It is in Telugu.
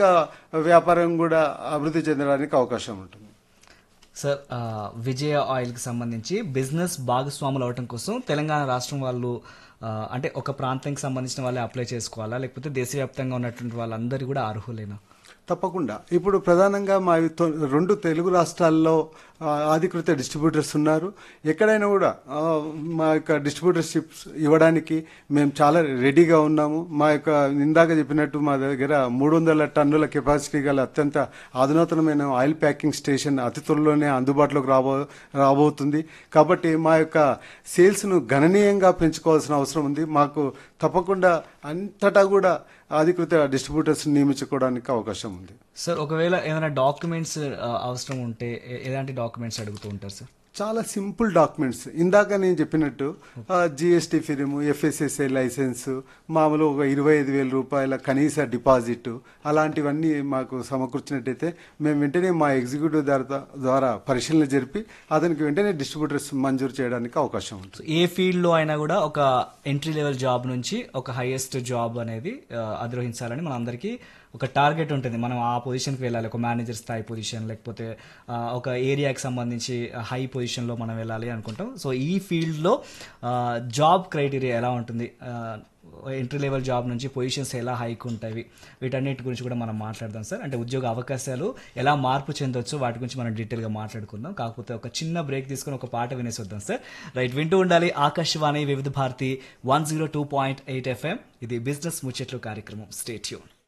వ్యాపారం కూడా అభివృద్ధి చెందడానికి అవకాశం ఉంటుంది సార్ ఆ, విజయ ఆయిల్కి సంబంధించి బిజినెస్ భాగస్వాములు అవటం కోసం తెలంగాణ రాష్ట్రం వాళ్ళు ఆ, అంటే ఒక ప్రాంతానికి సంబంధించిన వాళ్ళే అప్లై చేసుకోవాలా లేకపోతే దేశవ్యాప్తంగా ఉన్నటువంటి వాళ్ళందరూ కూడా అర్హులేనా తప్పకుండా ఇప్పుడు ప్రధానంగా మా తొ- రెండు తెలుగు రాష్ట్రాల్లో ఆ, అధికృత డిస్ట్రిబ్యూటర్స్ ఉన్నారు ఎక్కడైనా కూడా ఆ, మా యొక్క డిస్ట్రిబ్యూటర్షిప్స్ ఇవ్వడానికి మేము చాలా రెడీగా ఉన్నాము మా యొక్క ఇందాక చెప్పినట్టు మా దగ్గర మూడు వందల టన్నుల కెపాసిటీ గల అత్యంత అధునాతనమైన ఆయిల్ ప్యాకింగ్ స్టేషన్ అతి త్వరలోనే అందుబాటులోకి రాబో రాబోతుంది కాబట్టి మా యొక్క సేల్స్ను గణనీయంగా పెంచుకోవాల్సిన అవసరం ఉంది మాకు తప్పకుండా అంతటా కూడా అధికృత డిస్ట్రిబ్యూటర్స్ నియమించుకోవడానికి అవకాశం ఉంది సార్ ఒకవేళ ఏదైనా డాక్యుమెంట్స్ అవసరం ఉంటే ఎ- ఎలాంటి డాక్యుమెంట్స్ అడుగుతూ ఉంటారు సార్ చాలా సింపుల్ డాక్యుమెంట్స్ ఇందాక నేను చెప్పినట్టు జిఎస్టీ ఫిరిము ఎఫ్ఎస్ఎస్ఐ లైసెన్స్ మామూలు ఒక ఇరవై ఐదు వేల రూపాయల కనీస డిపాజిట్ అలాంటివన్నీ మాకు సమకూర్చినట్టయితే మేము వెంటనే మా ఎగ్జిక్యూటివ్ ద్వారా ద్వారా పరిశీలన జరిపి అతనికి వెంటనే డిస్ట్రిబ్యూటర్స్ మంజూరు చేయడానికి అవకాశం ఉంటుంది సో ఏ ఫీల్డ్ లో అయినా కూడా ఒక ఎంట్రీ లెవెల్ జాబ్ నుంచి ఒక హైయెస్ట్ జాబ్ అనేది ఆ, అధిరోహించాలని మన అందరికీ ఒక టార్గెట్ ఉంటుంది మనం ఆ పొజిషన్కి వెళ్ళాలి ఒక మేనేజర్ స్థాయి పొజిషన్ లేకపోతే ఆ, ఒక ఏరియాకి సంబంధించి హై పొజిషన్లో మనం వెళ్ళాలి అనుకుంటాం సో ఈ ఫీల్డ్లో జాబ్ క్రైటీరియా ఎలా ఉంటుంది ఎంట్రీ లెవెల్ జాబ్ నుంచి పొజిషన్స్ ఎలా హైక్ ఉంటాయి వీటన్నిటి గురించి కూడా మనం మాట్లాడదాం సార్ అంటే ఉద్యోగ అవకాశాలు ఎలా మార్పు చెందొచ్చు వాటి గురించి మనం డీటెయిల్గా మాట్లాడుకుందాం కాకపోతే ఒక చిన్న బ్రేక్ తీసుకొని ఒక పాట వినేసి వద్దాం సార్ రైట్ వింటూ ఉండాలి Akashvani Vividh Bharati one zero two point eight F M ఇది బిజినెస్ ముచ్చట్లు కార్యక్రమం స్టేట్యూన్